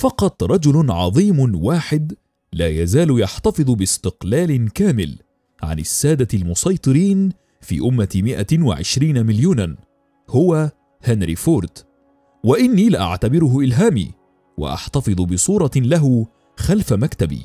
فقط رجل عظيم واحد لا يزال يحتفظ باستقلال كامل عن السادة المسيطرين في أمة 120 مليونا هو هنري فورد وإني لأعتبره إلهامي وأحتفظ بصورة له خلف مكتبي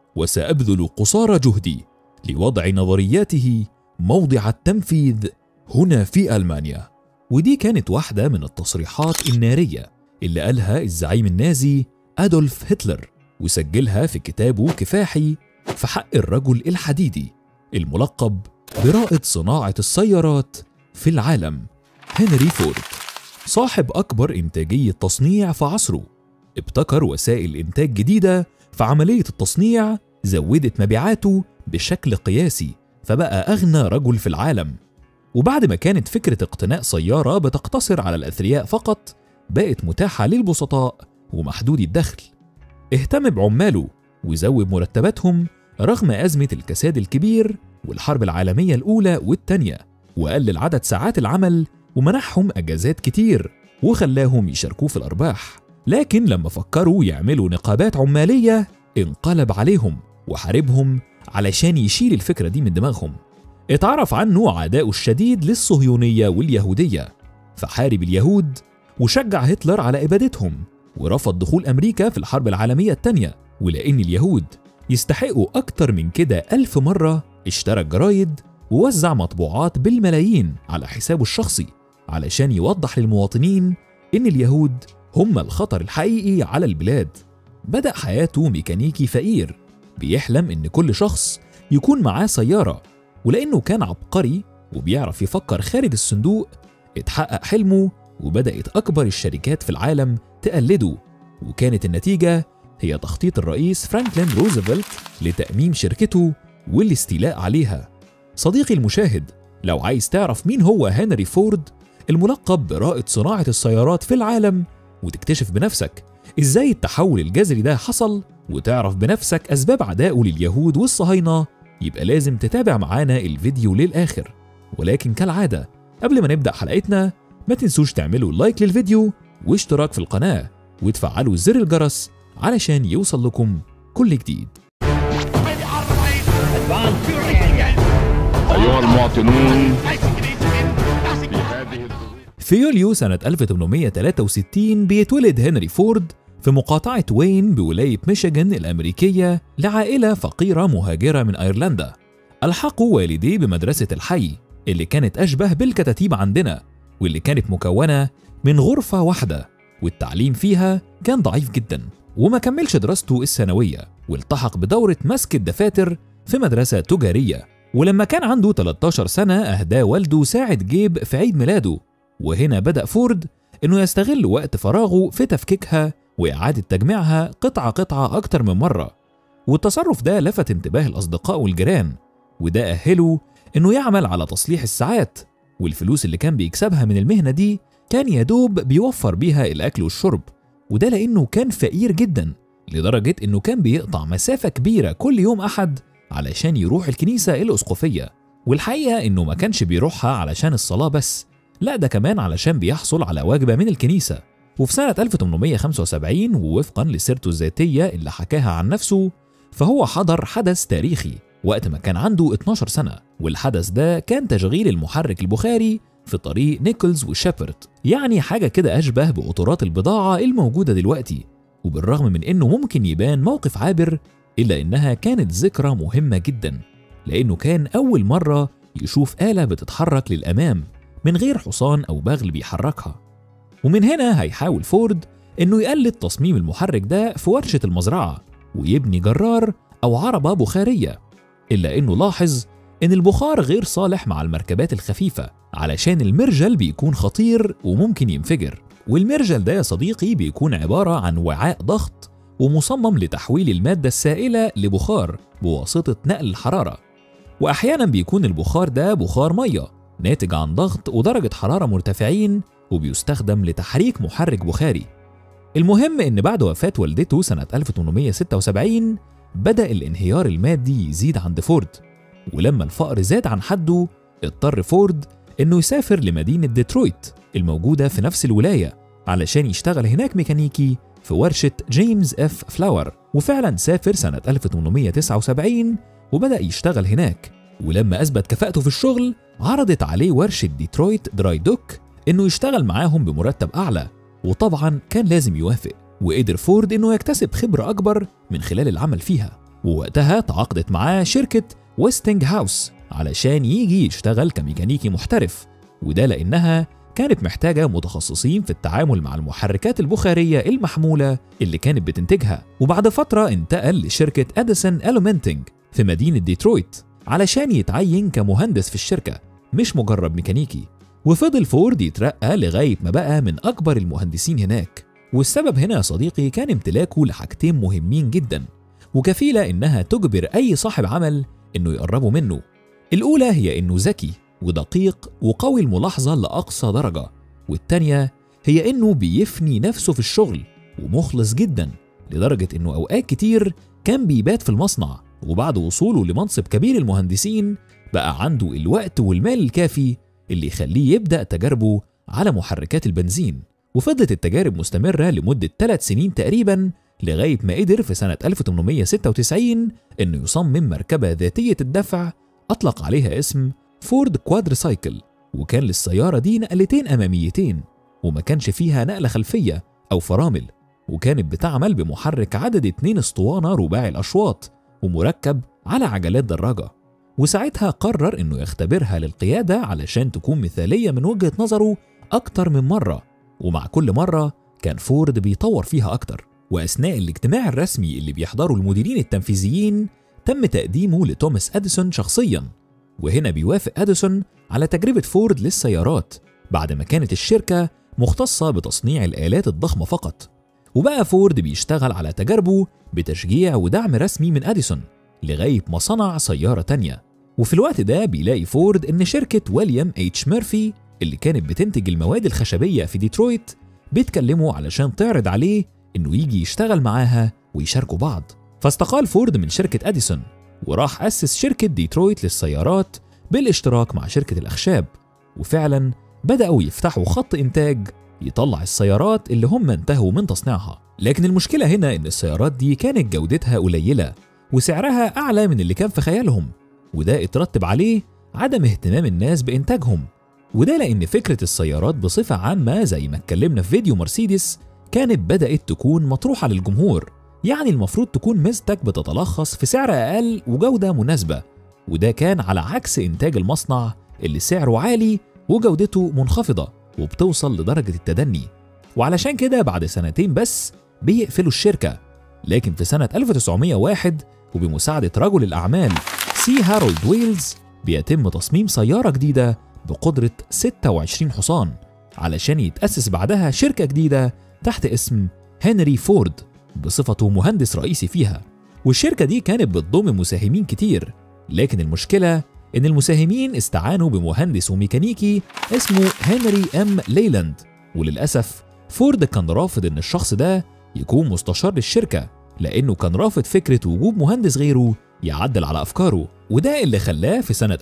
وسأبذل قصارى جهدي لوضع نظرياته موضع التنفيذ هنا في ألمانيا ودي كانت واحدة من التصريحات النارية اللي قالها الزعيم النازي أدولف هتلر وسجلها في كتابه كفاحي في حق الرجل الحديدي الملقب برائد صناعة السيارات في العالم هنري فورد صاحب أكبر إنتاجية تصنيع في عصره ابتكر وسائل إنتاج جديدة في عملية التصنيع زودت مبيعاته بشكل قياسي فبقى أغنى رجل في العالم وبعد ما كانت فكرة اقتناء سيارة بتقتصر على الأثرياء فقط بقت متاحة للبسطاء ومحدودي الدخل اهتم بعماله وزود مرتباتهم رغم أزمة الكساد الكبير والحرب العالمية الأولى والتانية وقلل عدد ساعات العمل ومنحهم أجازات كتير وخلاهم يشاركوه في الأرباح لكن لما فكروا يعملوا نقابات عمالية انقلب عليهم وحاربهم علشان يشيل الفكرة دي من دماغهم اتعرف عنه عداؤه الشديد للصهيونية واليهودية فحارب اليهود وشجع هتلر على إبادتهم ورفض دخول أمريكا في الحرب العالمية الثانية ولأن اليهود يستحقوا أكتر من كده ألف مرة اشترى الجرايد ووزع مطبوعات بالملايين على حسابه الشخصي علشان يوضح للمواطنين إن اليهود هم الخطر الحقيقي على البلاد بدأ حياته ميكانيكي فقير بيحلم إن كل شخص يكون معاه سيارة ولأنه كان عبقري وبيعرف يفكر خارج الصندوق اتحقق حلمه وبدأت أكبر الشركات في العالم تقلده وكانت النتيجة هي تخطيط الرئيس فرانكلين روزفلت لتأميم شركته والاستيلاء عليها صديقي المشاهد لو عايز تعرف مين هو هنري فورد الملقب برائد صناعة السيارات في العالم وتكتشف بنفسك ازاي التحول الجذري ده حصل وتعرف بنفسك أسباب عدائه لليهود والصهاينة يبقى لازم تتابع معانا الفيديو للآخر ولكن كالعادة قبل ما نبدأ حلقتنا ما تنسوش تعملوا لايك للفيديو واشتراك في القناة وتفعلوا زر الجرس علشان يوصل لكم كل جديد أيها المواطنون في هذه الظروف في يوليو سنة 1863 بيتولد هنري فورد في مقاطعة وين بولاية ميشيغان الأمريكية لعائلة فقيرة مهاجرة من أيرلندا ألحقوا والديه بمدرسة الحي اللي كانت أشبه بالكتاتيب عندنا واللي كانت مكونة من غرفة واحدة والتعليم فيها كان ضعيف جدا وما كملش دراسته الثانوية والتحق بدورة مسك الدفاتر في مدرسة تجارية ولما كان عنده 13 سنة أهداه والده ساعة جيب في عيد ميلاده وهنا بدأ فورد إنه يستغل وقت فراغه في تفكيكها وإعادة تجميعها قطعة قطعة أكتر من مرة والتصرف ده لفت انتباه الأصدقاء والجيران وده أهله إنه يعمل على تصليح الساعات والفلوس اللي كان بيكسبها من المهنة دي كان يدوب بيوفر بيها الأكل والشرب وده لأنه كان فقير جدا لدرجة إنه كان بيقطع مسافة كبيرة كل يوم أحد علشان يروح الكنيسة الأسقفية والحقيقة إنه ما كانش بيروحها علشان الصلاة بس لا ده كمان علشان بيحصل على وجبة من الكنيسة وفي سنة 1875 ووفقا لسيرته الذاتية اللي حكاها عن نفسه فهو حضر حدث تاريخي وقت ما كان عنده 12 سنة والحدث ده كان تشغيل المحرك البخاري في طريق نيكلز وشيبرد يعني حاجة كده أشبه بقطورات البضاعة الموجودة دلوقتي وبالرغم من إنه ممكن يبان موقف عابر إلا إنها كانت ذكرى مهمة جدا لأنه كان أول مرة يشوف آلة بتتحرك للأمام من غير حصان أو بغل بيحركها ومن هنا هيحاول فورد إنه يقلد تصميم المحرك ده في ورشة المزرعة ويبني جرار أو عربة بخارية إلا إنه لاحظ إن البخار غير صالح مع المركبات الخفيفة علشان المرجل بيكون خطير وممكن ينفجر والمرجل ده يا صديقي بيكون عبارة عن وعاء ضغط ومصمم لتحويل المادة السائلة لبخار بواسطة نقل الحرارة وأحيانا بيكون البخار ده بخار مية ناتج عن ضغط ودرجة حرارة مرتفعين وبيستخدم لتحريك محرك بخاري المهم إن بعد وفاة والدته سنة 1876 بدأ الانهيار المادي يزيد عند فورد ولما الفقر زاد عن حده اضطر فورد إنه يسافر لمدينة ديترويت الموجودة في نفس الولاية علشان يشتغل هناك ميكانيكي في ورشة جيمس اف فلاور وفعلا سافر سنة 1879 وبدأ يشتغل هناك ولما أثبت كفاءته في الشغل عرضت عليه ورشة ديترويت دراي دوك إنه يشتغل معاهم بمرتب أعلى وطبعا كان لازم يوافق وقدر فورد إنه يكتسب خبرة أكبر من خلال العمل فيها ووقتها تعاقدت معاه شركة ويستنج هاوس علشان يجي يشتغل كميكانيكي محترف وده لأنها كانت محتاجة متخصصين في التعامل مع المحركات البخارية المحمولة اللي كانت بتنتجها وبعد فترة انتقل لشركة أديسون ألومنتنج في مدينة ديترويت علشان يتعين كمهندس في الشركة مش مجرد ميكانيكي وفضل فورد يترقى لغاية ما بقى من أكبر المهندسين هناك والسبب هنا يا صديقي كان امتلاكه لحاجتين مهمين جدا وكفيلة إنها تجبر أي صاحب عمل إنه يقربوا منه الأولى هي إنه ذكي ودقيق وقوي الملاحظة لأقصى درجة والتانية هي إنه بيفني نفسه في الشغل ومخلص جدا لدرجة إنه أوقات كتير كان بيبات في المصنع وبعد وصوله لمنصب كبير المهندسين بقى عنده الوقت والمال الكافي اللي يخليه يبدأ تجاربه على محركات البنزين وفضلت التجارب مستمرة لمدة ثلاث سنين تقريبا لغاية ما قدر في سنة 1896 إنه يصمم مركبة ذاتية الدفع أطلق عليها اسم فورد كوادرسايكل وكان للسيارة دي نقلتين أماميتين وما كانش فيها نقلة خلفية أو فرامل وكانت بتعمل بمحرك عدد اتنين اسطوانة رباعي الأشواط ومركب على عجلات دراجة وساعتها قرر إنه يختبرها للقيادة علشان تكون مثالية من وجهة نظره أكتر من مرة ومع كل مرة كان فورد بيطور فيها أكتر وأثناء الاجتماع الرسمي اللي بيحضره المديرين التنفيذيين تم تقديمه لتوماس أديسون شخصيا وهنا بيوافق أديسون على تجربة فورد للسيارات بعد ما كانت الشركة مختصة بتصنيع الآلات الضخمة فقط وبقى فورد بيشتغل على تجاربه بتشجيع ودعم رسمي من أديسون لغاية ما صنع سيارة تانية وفي الوقت ده بيلاقي فورد إن شركة ويليام اتش ميرفي اللي كانت بتنتج المواد الخشبية في ديترويت بيتكلموا علشان تعرض عليه إنه يجي يشتغل معاها ويشاركوا بعض فاستقال فورد من شركة أديسون وراح أسس شركة ديترويت للسيارات بالاشتراك مع شركة الأخشاب وفعلا بدأوا يفتحوا خط إنتاج يطلع السيارات اللي هم انتهوا من تصنيعها لكن المشكلة هنا إن السيارات دي كانت جودتها قليلة وسعرها أعلى من اللي كان في خيالهم وده اترتب عليه عدم اهتمام الناس بإنتاجهم وده لأن فكرة السيارات بصفة عامة زي ما اتكلمنا في فيديو مرسيدس كانت بدأت تكون مطروحة للجمهور يعني المفروض تكون ميزتك بتتلخص في سعر أقل وجودة مناسبة وده كان على عكس إنتاج المصنع اللي سعره عالي وجودته منخفضة وبتوصل لدرجة التدني وعلشان كده بعد سنتين بس بيقفلوا الشركة لكن في سنة 1901 وبمساعدة رجل الأعمال سي هارولد ويلز بيتم تصميم سيارة جديدة بقدرة 26 حصان علشان يتأسس بعدها شركة جديدة تحت اسم هنري فورد بصفته مهندس رئيسي فيها والشركة دي كانت بتضم مساهمين كتير لكن المشكلة إن المساهمين استعانوا بمهندس وميكانيكي اسمه هنري أم ليلاند وللأسف فورد كان رافض إن الشخص ده يكون مستشار للشركة لأنه كان رافض فكرة وجود مهندس غيره يعدل على أفكاره وده اللي خلاه في سنة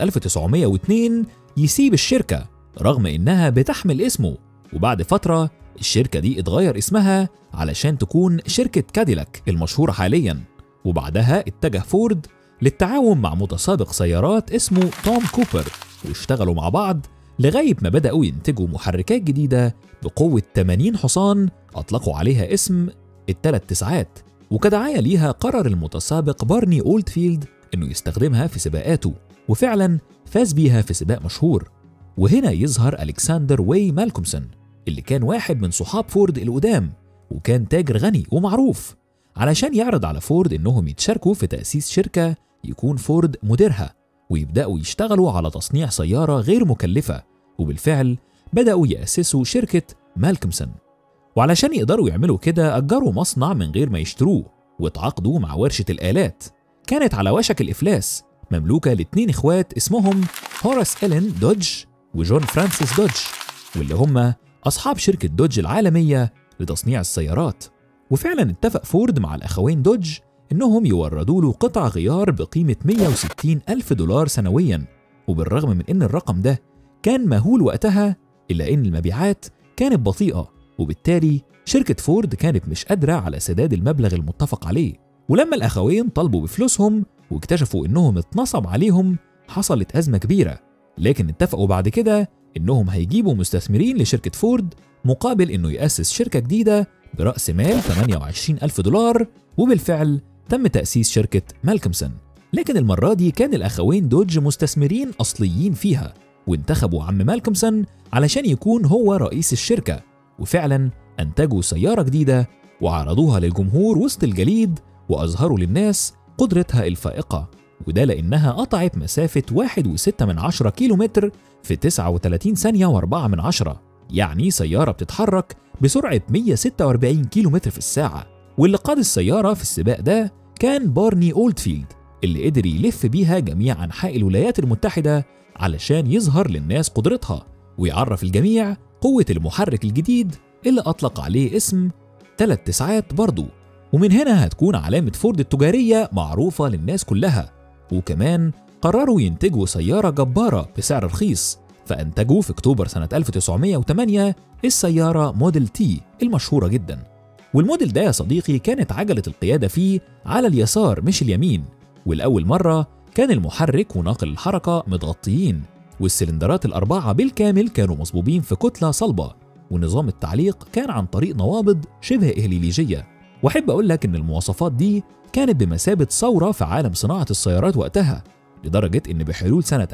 1902 يسيب الشركة رغم إنها بتحمل اسمه وبعد فترة الشركة دي اتغير اسمها علشان تكون شركة كاديلاك المشهورة حاليا وبعدها اتجه فورد للتعاون مع متسابق سيارات اسمه توم كوبر واشتغلوا مع بعض لغاية ما بدأوا ينتجوا محركات جديدة بقوة 80 حصان أطلقوا عليها اسم التلات تسعات وكدعاية ليها قرر المتسابق بارني أولدفيلد إنه يستخدمها في سباقاته وفعلا فاز بيها في سباق مشهور وهنا يظهر ألكسندر واي مالكومسون اللي كان واحد من صحاب فورد القدام وكان تاجر غني ومعروف علشان يعرض على فورد إنهم يتشاركوا في تأسيس شركة يكون فورد مديرها ويبدأوا يشتغلوا على تصنيع سيارة غير مكلفة وبالفعل بدأوا يأسسوا شركة مالكمسون وعلشان يقدروا يعملوا كده أجروا مصنع من غير ما يشتروه واتعاقدوا مع ورشة الآلات كانت على وشك الإفلاس مملوكة لاتنين إخوات اسمهم هوراس إلين دوج وجون فرانسيس دوج واللي هم أصحاب شركة دوج العالمية لتصنيع السيارات وفعلا اتفق فورد مع الأخوين دوج إنهم يوردوا له قطع غيار بقيمة 160 ألف دولار سنويا وبالرغم من إن الرقم ده كان مهول وقتها إلا إن المبيعات كانت بطيئة وبالتالي شركة فورد كانت مش قادرة على سداد المبلغ المتفق عليه ولما الأخوين طلبوا بفلوسهم واكتشفوا إنهم اتنصب عليهم حصلت أزمة كبيرة لكن اتفقوا بعد كده إنهم هيجيبوا مستثمرين لشركة فورد مقابل إنه يأسس شركة جديدة برأس مال 28 ألف دولار وبالفعل تم تأسيس شركة مالكمسون لكن المرة دي كان الأخوين دوج مستثمرين أصليين فيها وانتخبوا عم مالكمسون علشان يكون هو رئيس الشركة وفعلا أنتجوا سيارة جديدة وعرضوها للجمهور وسط الجليد وأظهروا للناس قدرتها الفائقة وده لأنها قطعت مسافة 1.6 من عشرة كيلو متر في 39 ثانية و4 من عشرة يعني سيارة بتتحرك بسرعة 146 كيلو متر في الساعة واللي قاد السيارة في السباق ده كان بارني أولدفيلد اللي قدر يلف بيها جميع أنحاء الولايات المتحدة علشان يظهر للناس قدرتها ويعرف الجميع قوة المحرك الجديد اللي أطلق عليه اسم ثلاث تسعات برضه ومن هنا هتكون علامة فورد التجارية معروفة للناس كلها وكمان قرروا ينتجوا سيارة جبارة بسعر رخيص فأنتجوا في أكتوبر سنة 1908 السيارة موديل تي المشهورة جدا والموديل ده يا صديقي كانت عجلة القيادة فيه على اليسار مش اليمين والأول مرة كان المحرك وناقل الحركة متغطيين والسلندرات الأربعة بالكامل كانوا مصبوبين في كتلة صلبة ونظام التعليق كان عن طريق نوابض شبه إهليليجية وأحب أقول لك إن المواصفات دي كانت بمثابة ثورة في عالم صناعة السيارات وقتها لدرجة إن بحلول سنة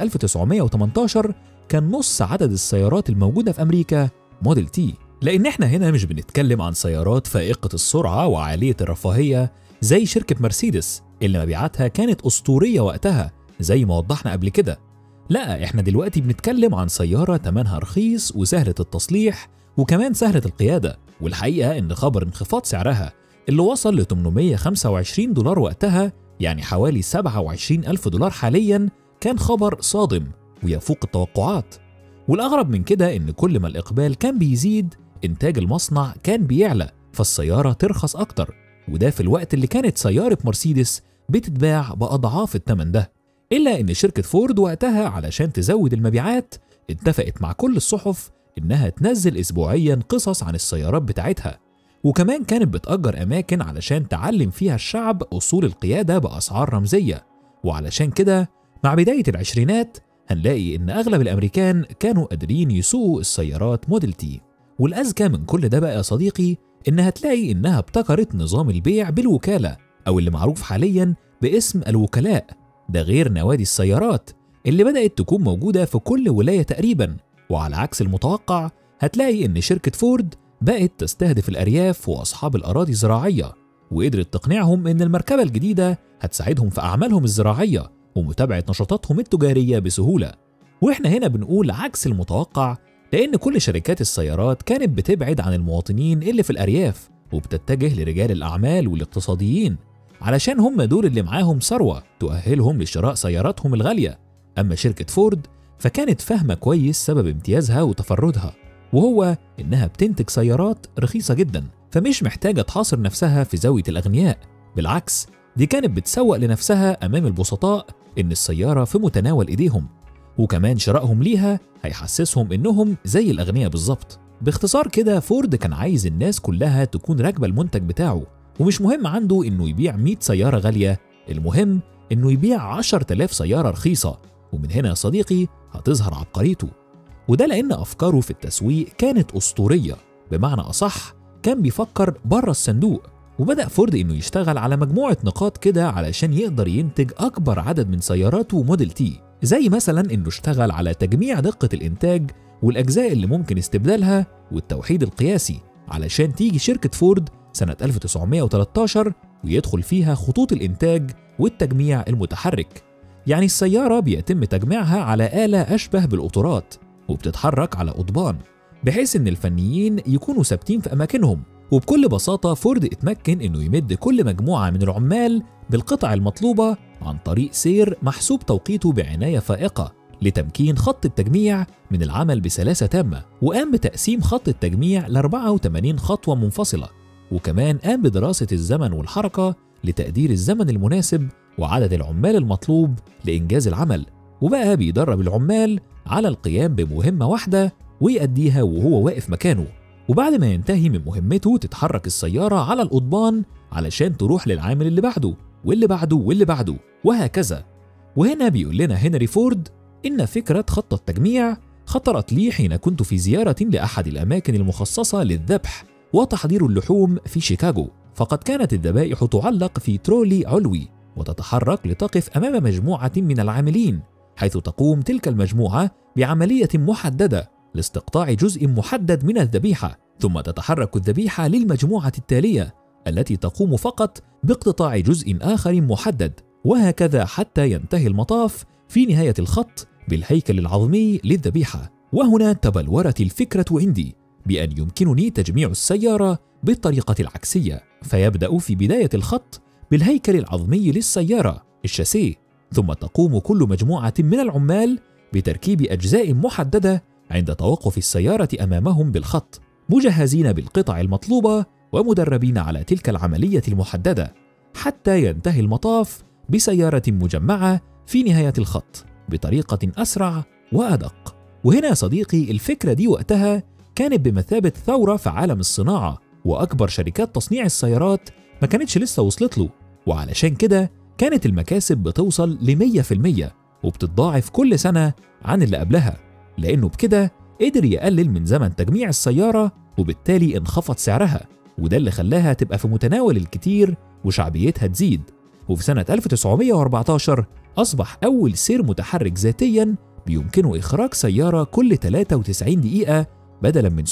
1918 كان نص عدد السيارات الموجودة في أمريكا موديل تي لأن إحنا هنا مش بنتكلم عن سيارات فائقة السرعة وعالية الرفاهية زي شركة مرسيدس اللي مبيعاتها كانت أسطورية وقتها زي ما وضحنا قبل كده لا احنا دلوقتي بنتكلم عن سيارة تمنها رخيص وسهلة التصليح وكمان سهلة القيادة والحقيقة إن خبر انخفاض سعرها اللي وصل ل 825 دولار وقتها يعني حوالي 27 ألف دولار حاليا كان خبر صادم ويفوق التوقعات والأغرب من كده إن كل ما الإقبال كان بيزيد إنتاج المصنع كان بيعلى فالسيارة ترخص أكتر وده في الوقت اللي كانت سيارة مرسيدس بتتباع بأضعاف الثمن ده إلا إن شركة فورد وقتها علشان تزود المبيعات اتفقت مع كل الصحف إنها تنزل أسبوعيا قصص عن السيارات بتاعتها وكمان كانت بتأجر أماكن علشان تعلم فيها الشعب أصول القيادة بأسعار رمزية وعلشان كده مع بداية العشرينات هنلاقي إن أغلب الأمريكان كانوا قادرين يسوقوا السيارات موديل تي والأذكى من كل ده بقى يا صديقي إن هتلاقي إنها ابتكرت نظام البيع بالوكالة أو اللي معروف حاليا باسم الوكلاء ده غير نوادي السيارات اللي بدأت تكون موجودة في كل ولاية تقريبا وعلى عكس المتوقع هتلاقي إن شركة فورد بقت تستهدف الأرياف وأصحاب الأراضي الزراعية وقدرت تقنعهم إن المركبة الجديدة هتساعدهم في أعمالهم الزراعية ومتابعة نشاطاتهم التجارية بسهولة وإحنا هنا بنقول عكس المتوقع لأن كل شركات السيارات كانت بتبعد عن المواطنين اللي في الأرياف وبتتجه لرجال الأعمال والاقتصاديين علشان هم دول اللي معاهم ثروة تؤهلهم لشراء سياراتهم الغالية أما شركة فورد فكانت فاهمة كويس سبب امتيازها وتفردها وهو إنها بتنتج سيارات رخيصة جدا فمش محتاجة تحاصر نفسها في زاوية الأغنياء بالعكس دي كانت بتسوق لنفسها أمام البسطاء إن السيارة في متناول إيديهم وكمان شرائهم ليها هيحسسهم إنهم زي الأغنياء بالظبط باختصار كده فورد كان عايز الناس كلها تكون راكبة المنتج بتاعه ومش مهم عنده إنه يبيع 100 سيارة غالية المهم إنه يبيع 10000 سيارة رخيصة ومن هنا يا صديقي هتظهر عبقريته وده لأن أفكاره في التسويق كانت أسطورية بمعنى أصح كان بيفكر بره الصندوق وبدأ فورد إنه يشتغل على مجموعة نقاط كده علشان يقدر ينتج أكبر عدد من سياراته موديل تي زي مثلا إنه اشتغل على تجميع دقة الإنتاج والأجزاء اللي ممكن استبدالها والتوحيد القياسي علشان تيجي شركة فورد سنة 1913 ويدخل فيها خطوط الإنتاج والتجميع المتحرك يعني السيارة بيتم تجميعها على آلة أشبه بالقطارات وبتتحرك على قضبان بحيث إن الفنيين يكونوا ثابتين في أماكنهم وبكل بساطة فورد اتمكن إنه يمد كل مجموعة من العمال بالقطع المطلوبة عن طريق سير محسوب توقيته بعناية فائقة لتمكين خط التجميع من العمل بسلاسة تامة وقام بتقسيم خط التجميع ل 84 خطوة منفصلة وكمان قام بدراسة الزمن والحركة لتقدير الزمن المناسب وعدد العمال المطلوب لإنجاز العمل وبقى بيدرب العمال على القيام بمهمة واحدة ويأديها وهو واقف مكانه وبعد ما ينتهي من مهمته تتحرك السيارة على القضبان علشان تروح للعامل اللي بعده واللي بعده واللي بعده وهكذا وهنا بيقول لنا هنري فورد إن فكرة خط التجميع خطرت لي حين كنت في زيارة لأحد الأماكن المخصصة للذبح وتحضير اللحوم في شيكاغو فقد كانت الذبائح تعلق في ترولي علوي وتتحرك لتقف أمام مجموعة من العاملين حيث تقوم تلك المجموعة بعملية محددة لاستقطاع جزء محدد من الذبيحة ثم تتحرك الذبيحة للمجموعة التالية التي تقوم فقط باقتطاع جزء آخر محدد وهكذا حتى ينتهي المطاف في نهاية الخط بالهيكل العظمي للذبيحة وهنا تبلورت الفكرة عندي بأن يمكنني تجميع السيارة بالطريقة العكسية فيبدأ في بداية الخط بالهيكل العظمي للسيارة الشاسيه ثم تقوم كل مجموعة من العمال بتركيب أجزاء محددة عند توقف السيارة أمامهم بالخط مجهزين بالقطع المطلوبة ومدربين على تلك العملية المحددة حتى ينتهي المطاف بسيارة مجمعة في نهاية الخط بطريقة أسرع وأدق وهنا يا صديقي الفكرة دي وقتها كانت بمثابة ثورة في عالم الصناعة وأكبر شركات تصنيع السيارات ما كانتش لسه وصلت له وعلشان كده كانت المكاسب بتوصل ل 100% وبتتضاعف كل سنة عن اللي قبلها لأنه بكده قدر يقلل من زمن تجميع السيارة وبالتالي انخفض سعرها وده اللي خلاها تبقى في متناول الكتير وشعبيتها تزيد وفي سنة 1914 أصبح أول سير متحرك ذاتيا بيمكنه إخراج سيارة كل 93 دقيقة بدلا من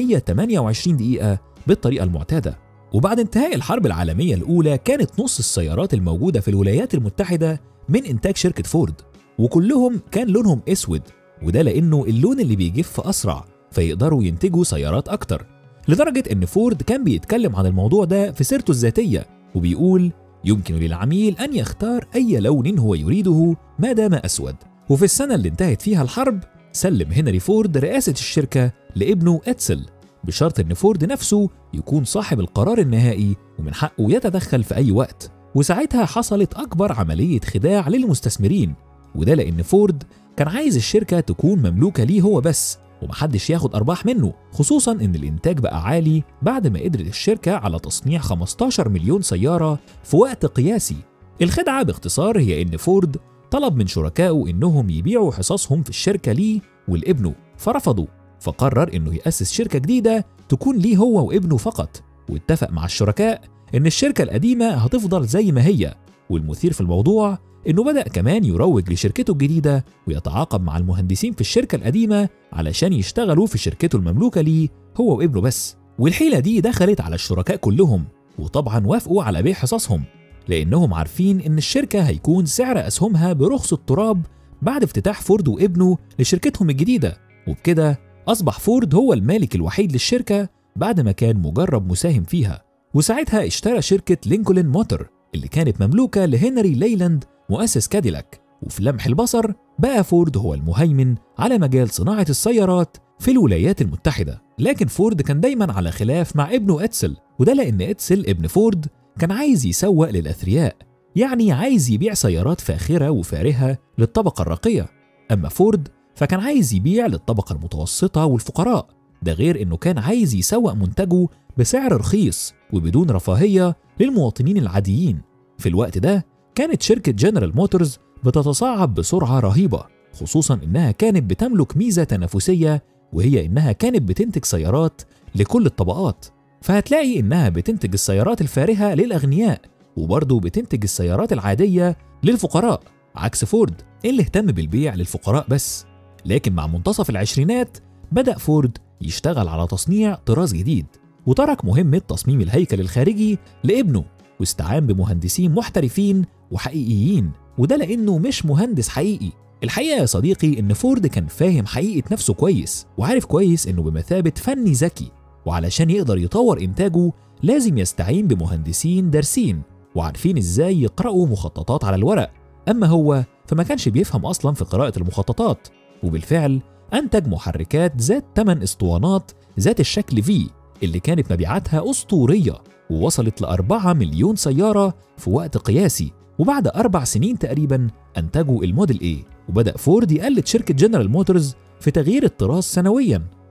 728 دقيقة بالطريقة المعتادة وبعد انتهاء الحرب العالمية الأولى كانت نص السيارات الموجودة في الولايات المتحدة من إنتاج شركة فورد وكلهم كان لونهم أسود وده لأنه اللون اللي بيجف أسرع فيقدروا ينتجوا سيارات أكتر لدرجة إن فورد كان بيتكلم عن الموضوع ده في سيرته الذاتية وبيقول يمكن للعميل أن يختار أي لون هو يريده ما دام أسود وفي السنة اللي انتهت فيها الحرب سلم هنري فورد رئاسة الشركة لابنه إتسل بشرط إن فورد نفسه يكون صاحب القرار النهائي ومن حقه يتدخل في أي وقت وساعتها حصلت أكبر عملية خداع للمستثمرين وده لأن فورد كان عايز الشركة تكون مملوكة ليه هو بس ومحدش ياخد أرباح منه خصوصا إن الإنتاج بقى عالي بعد ما قدرت الشركة على تصنيع 15 مليون سيارة في وقت قياسي الخدعة باختصار هي إن فورد طلب من شركائه إنهم يبيعوا حصصهم في الشركة ليه ولابنه فرفضوا فقرر إنه يأسس شركة جديدة تكون ليه هو وابنه فقط واتفق مع الشركاء إن الشركة القديمة هتفضل زي ما هي والمثير في الموضوع إنه بدأ كمان يروج لشركته الجديدة ويتعاقب مع المهندسين في الشركة القديمة علشان يشتغلوا في شركته المملوكة ليه هو وابنه بس والحيلة دي دخلت على الشركاء كلهم وطبعا وافقوا على بيع حصصهم لأنهم عارفين إن الشركة هيكون سعر أسهمها برخص التراب بعد افتتاح فورد وابنه لشركتهم الجديدة وبكده أصبح فورد هو المالك الوحيد للشركة بعد ما كان مجرب مساهم فيها وساعتها اشترى شركة لينكولن موتور اللي كانت مملوكة لهنري ليلاند مؤسس كاديلاك وفي لمح البصر بقى فورد هو المهيمن على مجال صناعة السيارات في الولايات المتحدة لكن فورد كان دايما على خلاف مع ابنه إتسل وده لأن إتسل ابن فورد كان عايز يسوق للأثرياء يعني عايز يبيع سيارات فاخرة وفارهة للطبقة الراقية أما فورد فكان عايز يبيع للطبقة المتوسطة والفقراء ده غير إنه كان عايز يسوق منتجه بسعر رخيص وبدون رفاهية للمواطنين العاديين في الوقت ده كانت شركة جنرال موتورز بتتصاعد بسرعة رهيبة خصوصا إنها كانت بتملك ميزة تنافسية وهي إنها كانت بتنتج سيارات لكل الطبقات فهتلاقي إنها بتنتج السيارات الفارهة للأغنياء وبرضه بتنتج السيارات العادية للفقراء عكس فورد اللي اهتم بالبيع للفقراء بس لكن مع منتصف العشرينات بدأ فورد يشتغل على تصنيع طراز جديد وترك مهمة تصميم الهيكل الخارجي لابنه واستعان بمهندسين محترفين وحقيقيين وده لأنه مش مهندس حقيقي الحقيقة يا صديقي إن فورد كان فاهم حقيقة نفسه كويس وعارف كويس إنه بمثابة فني ذكي وعلشان يقدر يطور إنتاجه لازم يستعين بمهندسين دارسين وعارفين إزاي يقرأوا مخططات على الورق أما هو فما كانش بيفهم أصلا في قراءة المخططات وبالفعل أنتج محركات ذات 8 اسطوانات ذات الشكل في اللي كانت مبيعاتها أسطورية ووصلت لأربعة مليون سيارة في وقت قياسي وبعد أربع سنين تقريبا أنتجوا الموديل A وبدأ فورد يقلد شركة جنرال موتورز في تغيير الطراز سنويا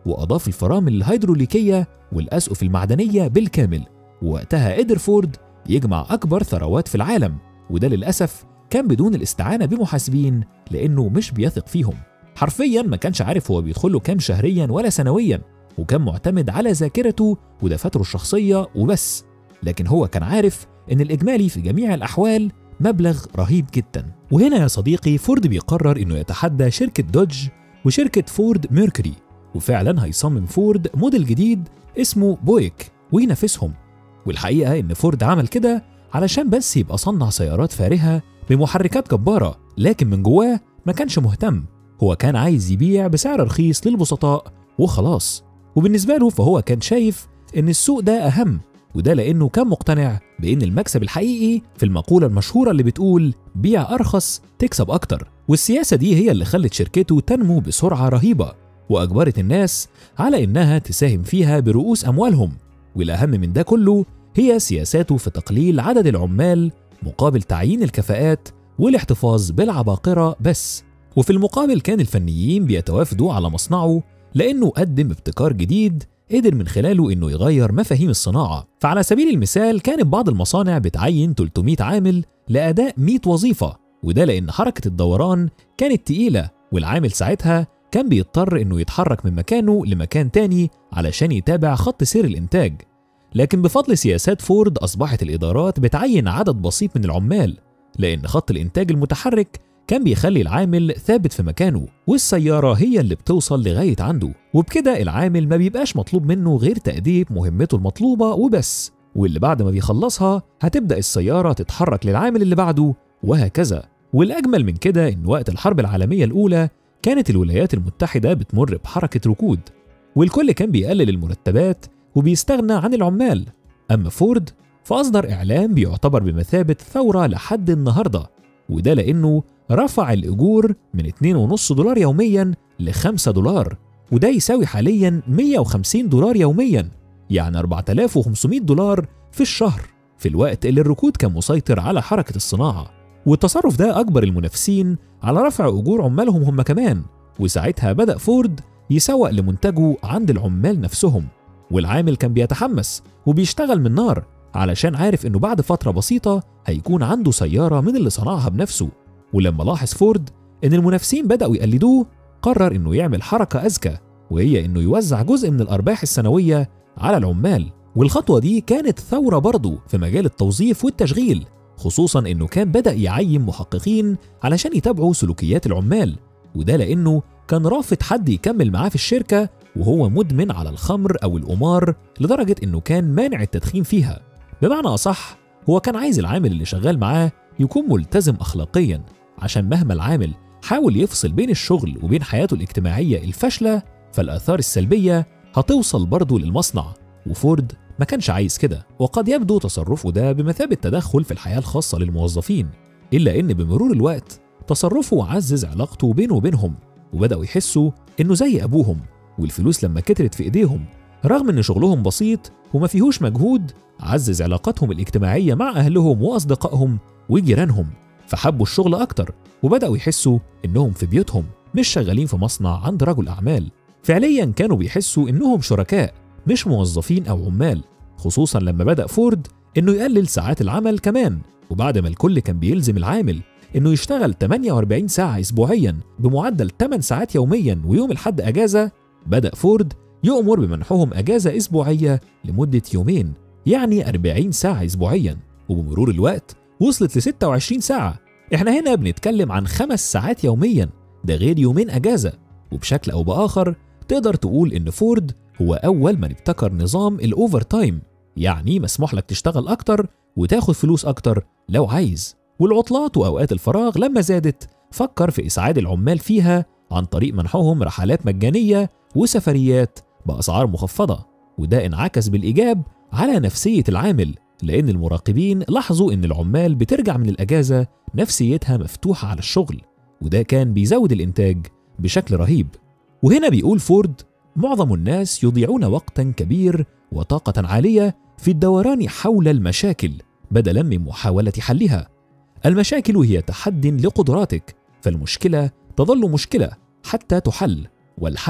وأضاف الفرامل الهيدروليكية والأسقف المعدنية بالكامل ووقتها قدر فورد يجمع أكبر ثروات في العالم وده للأسف كان بدون الاستعانة بمحاسبين لأنه مش بيثق فيهم حرفيا ما كانش عارف هو بيدخله كام شهريا ولا سنويا وكان معتمد على ذاكرته ودفاتره الشخصية وبس لكن هو كان عارف إن الإجمالي في جميع الأحوال مبلغ رهيب جدا وهنا يا صديقي فورد بيقرر إنه يتحدى شركة دوج وشركة فورد ميركوري وفعلا هيصمم فورد موديل جديد اسمه بويك وينافسهم والحقيقة إن فورد عمل كده علشان بس يبقى صنع سيارات فارهة بمحركات جبارة لكن من جواه ما كانش مهتم هو كان عايز يبيع بسعر رخيص للبسطاء وخلاص وبالنسبة له فهو كان شايف إن السوق ده أهم وده لأنه كان مقتنع بإن المكسب الحقيقي في المقولة المشهورة اللي بتقول بيع أرخص تكسب أكتر والسياسة دي هي اللي خلت شركته تنمو بسرعة رهيبة وأجبرت الناس على إنها تساهم فيها برؤوس أموالهم والأهم من ده كله هي سياساته في تقليل عدد العمال مقابل تعيين الكفاءات والاحتفاظ بالعباقرة بس وفي المقابل كان الفنيين بيتوافدوا على مصنعه لأنه قدم ابتكار جديد قدر من خلاله إنه يغير مفاهيم الصناعة فعلى سبيل المثال كانت بعض المصانع بتعين 300 عامل لأداء 100 وظيفة وده لأن حركة الدوران كانت تقيلة والعامل ساعتها كان بيضطر إنه يتحرك من مكانه لمكان تاني علشان يتابع خط سير الإنتاج لكن بفضل سياسات فورد أصبحت الإدارات بتعين عدد بسيط من العمال لأن خط الإنتاج المتحرك كان بيخلي العامل ثابت في مكانه والسيارة هي اللي بتوصل لغاية عنده وبكده العامل ما بيبقاش مطلوب منه غير تأدية مهمته المطلوبة وبس واللي بعد ما بيخلصها هتبدأ السيارة تتحرك للعامل اللي بعده وهكذا والأجمل من كده إن وقت الحرب العالمية الأولى كانت الولايات المتحدة بتمر بحركة ركود والكل كان بيقلل المرتبات وبيستغنى عن العمال أما فورد فأصدر إعلان بيعتبر بمثابة ثورة لحد النهاردة وده لأنه رفع الأجور من 2.5 دولار يوميا ل 5 دولار وده يساوي حاليا 150 دولار يوميا يعني 4500 دولار في الشهر في الوقت اللي الركود كان مسيطر على حركة الصناعة والتصرف ده أجبر المنافسين على رفع أجور عمالهم هم كمان وساعتها بدأ فورد يسوق لمنتجه عند العمال نفسهم والعامل كان بيتحمس وبيشتغل من نار علشان عارف انه بعد فترة بسيطة هيكون عنده سيارة من اللي صنعها بنفسه ولما لاحظ فورد ان المنافسين بدأوا يقلدوه قرر انه يعمل حركة اذكى وهي انه يوزع جزء من الارباح السنوية على العمال والخطوة دي كانت ثورة برضه في مجال التوظيف والتشغيل خصوصا انه كان بدأ يعين محققين علشان يتابعوا سلوكيات العمال وده لانه كان رافض حد يكمل معاه في الشركة وهو مدمن على الخمر أو القمار لدرجة إنه كان مانع التدخين فيها بمعنى أصح هو كان عايز العامل اللي شغال معاه يكون ملتزم أخلاقيا عشان مهما العامل حاول يفصل بين الشغل وبين حياته الاجتماعية الفاشلة فالآثار السلبية هتوصل برضه للمصنع وفورد ما كانش عايز كده وقد يبدو تصرفه ده بمثابة تدخل في الحياة الخاصة للموظفين إلا إن بمرور الوقت تصرفه عزز علاقته بينه وبينهم وبدأوا يحسوا إنه زي أبوهم والفلوس لما كترت في إيديهم رغم إن شغلهم بسيط وما فيهوش مجهود عزز علاقاتهم الاجتماعية مع أهلهم وأصدقائهم وجيرانهم فحبوا الشغل أكتر وبدأوا يحسوا إنهم في بيوتهم مش شغالين في مصنع عند رجل أعمال فعليا كانوا بيحسوا إنهم شركاء مش موظفين أو عمال خصوصا لما بدأ فورد إنه يقلل ساعات العمل كمان وبعد ما الكل كان بيلزم العامل إنه يشتغل 48 ساعة أسبوعيا بمعدل 8 ساعات يوميا ويوم الحد أجازة بدأ فورد يؤمر بمنحهم أجازة أسبوعية لمدة يومين يعني 40 ساعة أسبوعيا وبمرور الوقت وصلت ل 26 ساعة احنا هنا بنتكلم عن خمس ساعات يوميا ده غير يومين أجازة وبشكل أو بآخر تقدر تقول إن فورد هو أول من ابتكر نظام الأوفر تايم يعني مسموح لك تشتغل أكتر وتاخد فلوس أكتر لو عايز والعطلات وأوقات الفراغ لما زادت فكر في إسعاد العمال فيها عن طريق منحهم رحلات مجانية وسفريات بأسعار مخفضة وده انعكس بالإيجاب على نفسية العامل لأن المراقبين لاحظوا إن العمال بترجع من الأجازة نفسيتها مفتوحة على الشغل وده كان بيزود الإنتاج بشكل رهيب وهنا بيقول فورد معظم الناس يضيعون وقتا كبير وطاقة عالية في الدوران حول المشاكل بدلا من محاولة حلها المشاكل هي تحد لقدراتك فالمشكلة تظل مشكلة حتى تحل والحل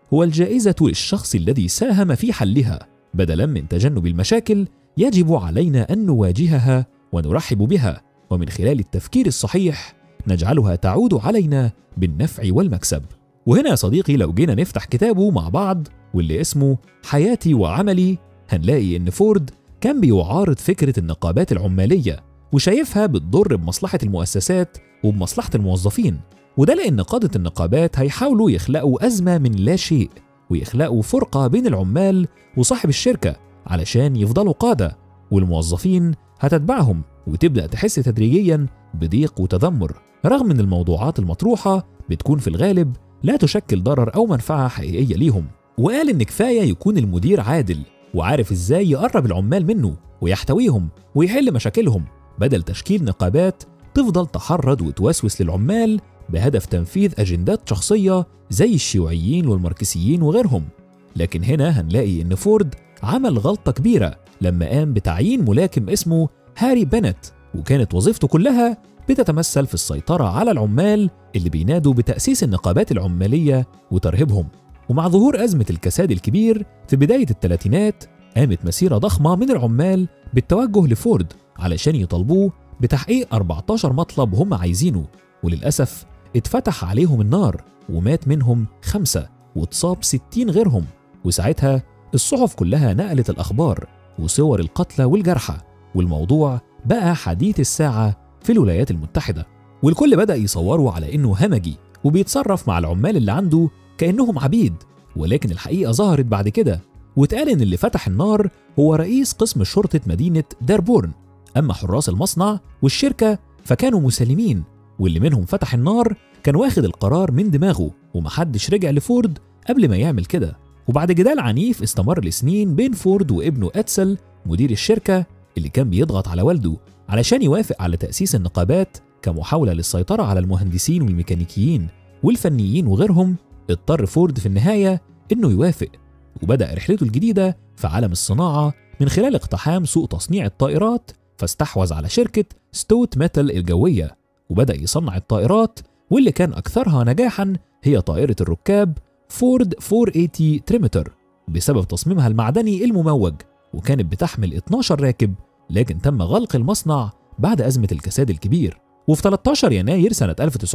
هو الجائزة للشخص الذي ساهم في حلها بدلا من تجنب المشاكل يجب علينا أن نواجهها ونرحب بها ومن خلال التفكير الصحيح نجعلها تعود علينا بالنفع والمكسب وهنا يا صديقي لو جينا نفتح كتابه مع بعض واللي اسمه حياتي وعملي هنلاقي إن فورد كان بيعارض فكرة النقابات العمالية وشايفها بتضر بمصلحة المؤسسات وبمصلحة الموظفين وده لأن قادة النقابات هيحاولوا يخلقوا أزمة من لا شيء ويخلقوا فرقة بين العمال وصاحب الشركة علشان يفضلوا قادة والموظفين هتتبعهم وتبدأ تحس تدريجيا بضيق وتذمر رغم ان الموضوعات المطروحة بتكون في الغالب لا تشكل ضرر أو منفعة حقيقية ليهم وقال إن كفاية يكون المدير عادل وعارف إزاي يقرب العمال منه ويحتويهم ويحل مشاكلهم بدل تشكيل نقابات تفضل تحرض وتوسوس للعمال بهدف تنفيذ أجندات شخصية زي الشيوعيين والماركسيين وغيرهم لكن هنا هنلاقي إن فورد عمل غلطة كبيرة لما قام بتعيين ملاكم اسمه هاري بنت وكانت وظيفته كلها بتتمثل في السيطرة على العمال اللي بينادوا بتأسيس النقابات العمالية وترهيبهم ومع ظهور أزمة الكساد الكبير في بداية الثلاثينات قامت مسيرة ضخمة من العمال بالتوجه لفورد علشان يطالبوه بتحقيق 14 مطلب هم عايزينه وللأسف اتفتح عليهم النار ومات منهم خمسة واتصاب 60 غيرهم وساعتها الصحف كلها نقلت الأخبار وصور القتلى والجرحى والموضوع بقى حديث الساعة في الولايات المتحدة والكل بدأ يصوروا على إنه همجي وبيتصرف مع العمال اللي عنده كأنهم عبيد ولكن الحقيقة ظهرت بعد كده واتقال إن اللي فتح النار هو رئيس قسم شرطة مدينة داربورن أما حراس المصنع والشركة فكانوا مسالمين واللي منهم فتح النار كان واخد القرار من دماغه ومحدش رجع لفورد قبل ما يعمل كده وبعد جدال عنيف استمر لسنين بين فورد وابنه أتسل مدير الشركة اللي كان بيضغط على والده علشان يوافق على تأسيس النقابات كمحاولة للسيطرة على المهندسين والميكانيكيين والفنيين وغيرهم اضطر فورد في النهاية إنه يوافق وبدأ رحلته الجديدة في عالم الصناعة من خلال اقتحام سوق تصنيع الطائرات فاستحوذ على شركة ستوت ميتال الجوية وبدأ يصنع الطائرات واللي كان أكثرها نجاحا هي طائرة الركاب فورد 480 تريمتر بسبب تصميمها المعدني المموج وكانت بتحمل 12 راكب لكن تم غلق المصنع بعد أزمة الكساد الكبير وفي 13 يناير سنة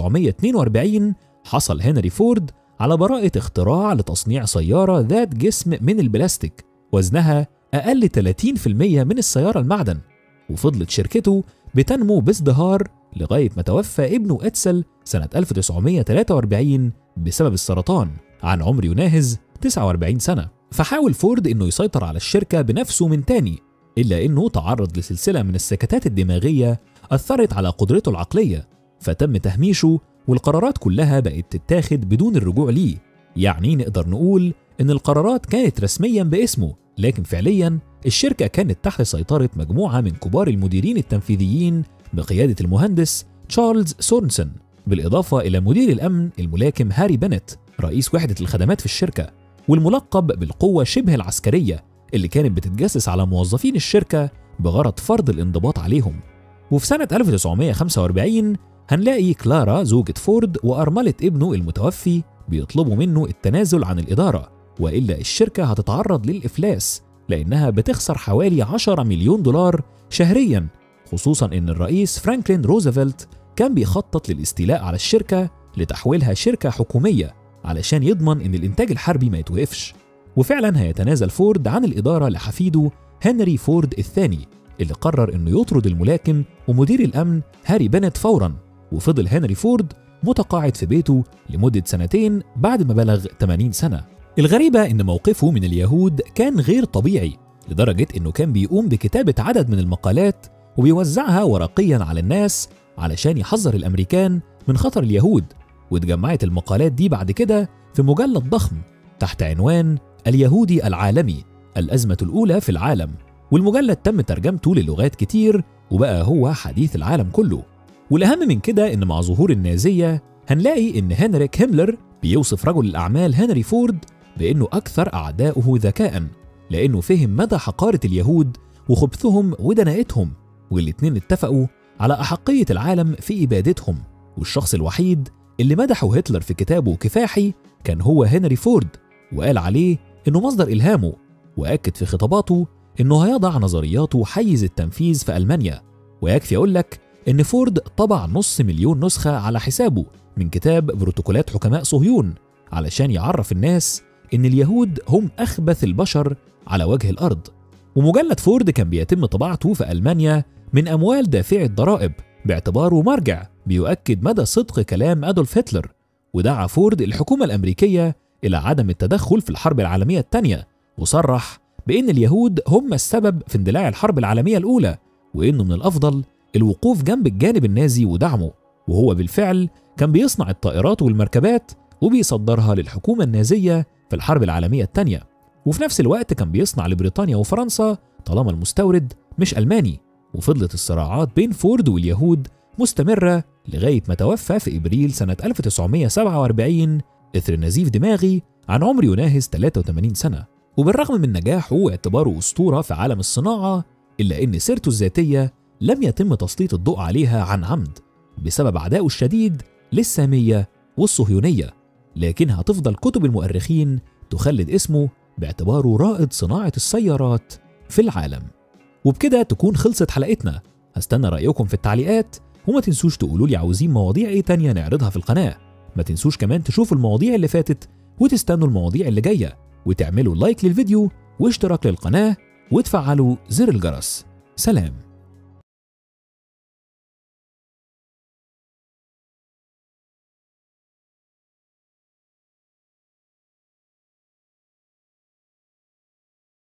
1942 حصل هنري فورد على براءة اختراع لتصنيع سيارة ذات جسم من البلاستيك وزنها أقل 30% من السيارة المعدن وفضلت شركته بتنمو بازدهار لغاية ما توفى ابنه إتسل سنة 1943 بسبب السرطان عن عمر يناهز 49 سنة فحاول فورد إنه يسيطر على الشركة بنفسه من تاني إلا إنه تعرض لسلسلة من السكتات الدماغية أثرت على قدرته العقلية فتم تهميشه والقرارات كلها بقت تتاخد بدون الرجوع ليه يعني نقدر نقول إن القرارات كانت رسميا باسمه لكن فعليا الشركة كانت تحت سيطرة مجموعة من كبار المديرين التنفيذيين بقيادة المهندس تشارلز سورنسون بالإضافة إلى مدير الأمن الملاكم هاري بنت رئيس وحدة الخدمات في الشركة والملقب بالقوة شبه العسكرية اللي كانت بتتجسس على موظفين الشركة بغرض فرض الانضباط عليهم وفي سنة 1945 هنلاقي كلارا زوجة فورد وأرملة ابنه المتوفي بيطلبوا منه التنازل عن الإدارة وإلا الشركة هتتعرض للإفلاس لأنها بتخسر حوالي 10 مليون دولار شهريا خصوصا إن الرئيس فرانكلين روزفلت كان بيخطط للاستيلاء على الشركة لتحويلها شركة حكومية علشان يضمن إن الإنتاج الحربي ما يتوقفش وفعلا هيتنازل فورد عن الإدارة لحفيده هنري فورد الثاني اللي قرر إنه يطرد الملاكم ومدير الأمن هاري بنت فورا وفضل هنري فورد متقاعد في بيته لمدة سنتين بعد ما بلغ 80 سنة الغريبة إن موقفه من اليهود كان غير طبيعي لدرجة إنه كان بيقوم بكتابة عدد من المقالات وبيوزعها ورقيا على الناس علشان يحذر الأمريكان من خطر اليهود واتجمعت المقالات دي بعد كده في مجلد ضخم تحت عنوان اليهودي العالمي الأزمة الأولى في العالم والمجلد تم ترجمته للغات كتير وبقى هو حديث العالم كله والأهم من كده إن مع ظهور النازية هنلاقي إن هنريك هيملر بيوصف رجل الأعمال هنري فورد بإنه أكثر أعدائه ذكاء لأنه فهم مدى حقارة اليهود وخبثهم ودناءتهم والاتنين اتفقوا على أحقية العالم في إبادتهم والشخص الوحيد اللي مدحه هتلر في كتابه كفاحي كان هو هنري فورد وقال عليه إنه مصدر إلهامه وأكد في خطاباته إنه هيضع نظرياته حيز التنفيذ في ألمانيا ويكفي أقول لك إن فورد طبع نص مليون نسخة على حسابه من كتاب بروتوكولات حكماء صهيون علشان يعرف الناس إن اليهود هم أخبث البشر على وجه الأرض ومجلد فورد كان بيتم طباعته في ألمانيا من أموال دافعي الضرائب باعتباره مرجع بيؤكد مدى صدق كلام أدولف هتلر ودعا فورد الحكومة الأمريكية إلى عدم التدخل في الحرب العالمية الثانية وصرح بأن اليهود هم السبب في اندلاع الحرب العالمية الأولى وإنه من الأفضل الوقوف جنب الجانب النازي ودعمه وهو بالفعل كان بيصنع الطائرات والمركبات وبيصدرها للحكومة النازية في الحرب العالمية الثانية وفي نفس الوقت كان بيصنع لبريطانيا وفرنسا طالما المستورد مش ألماني وفضلت الصراعات بين فورد واليهود مستمرة لغاية ما توفى في إبريل سنة 1947 إثر نزيف دماغي عن عمر يناهز 83 سنة وبالرغم من نجاحه واعتباره أسطورة في عالم الصناعة إلا أن سيرته الذاتية لم يتم تسليط الضوء عليها عن عمد بسبب عدائه الشديد للسامية والصهيونية لكنها تفضل كتب المؤرخين تخلد اسمه باعتباره رائد صناعة السيارات في العالم وبكده تكون خلصت حلقتنا هستنى رأيكم في التعليقات وما تنسوش تقولوا لي عاوزين مواضيع ايه تانية نعرضها في القناة ما تنسوش كمان تشوفوا المواضيع اللي فاتت وتستنوا المواضيع اللي جاية وتعملوا لايك للفيديو واشتراك للقناة وتفعلوا زر الجرس سلام